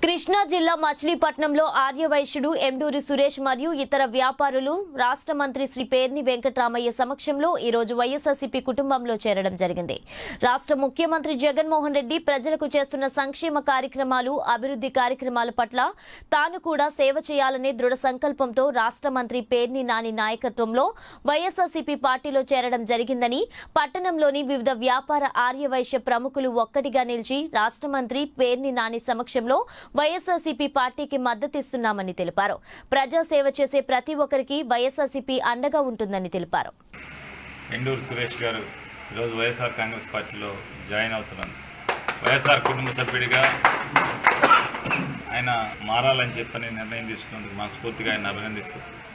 కృష్ణా జిల్లా మచిలీపట్నంలో ఆర్యవైశ్యుడు ఎండూరి సురేష్ మరియు ఇతర వ్యాపారులు రాష్ట్ర మంత్రి శ్రీ పేర్ని వెంకటరామయ్య సమక్షంలో ఈ రోజు వైఎస్ఆర్సీపీ కుటుంబంలో చేరడం జరిగింది రాష్ట్ర ముఖ్యమంత్రి జగన్మోహన్ రెడ్డి ప్రజలకు చేస్తున్న సంక్షేమ కార్యక్రమాలు అభివృద్ధి కార్యక్రమాల పట్ల తాను కూడా సేవ చేయాలనే దృఢ సంకల్పంతో రాష్ట్ర మంత్రి పేర్ని నాని నాయకత్వంలో వైఎస్ఆర్సీపీ పార్టీలో చేరడం జరిగిందని పట్టణంలోని వివిధ వ్యాపార ఆర్యవైశ్య ప్రముఖులు ఒక్కటిగా నిలిచి రాష్ట్ర మంత్రి పేర్ని నాని సమక్షంలో వైఎస్ఆర్సీపీ పార్టీకి మద్దతిస్తున్నామని తెలిపారు ప్రజాసేవ చేసే ప్రతి ఒక్కరికి వైఎస్ఆర్సీపీ అండగా ఉంటుందని తెలిపారు ఎండూరు సురేష్ గారు ఈరోజు వైఎస్ఆర్ కాంగ్రెస్ పార్టీలో జాయిన్ అవుతున్నారు వైఎస్ఆర్ కుటుంబ సభ్యుడిగా ఆయన మారాలని చెప్పని నిర్ణయం తీసుకున్నందుకు మనస్ఫూర్తిగా ఆయన అభినందిస్తూ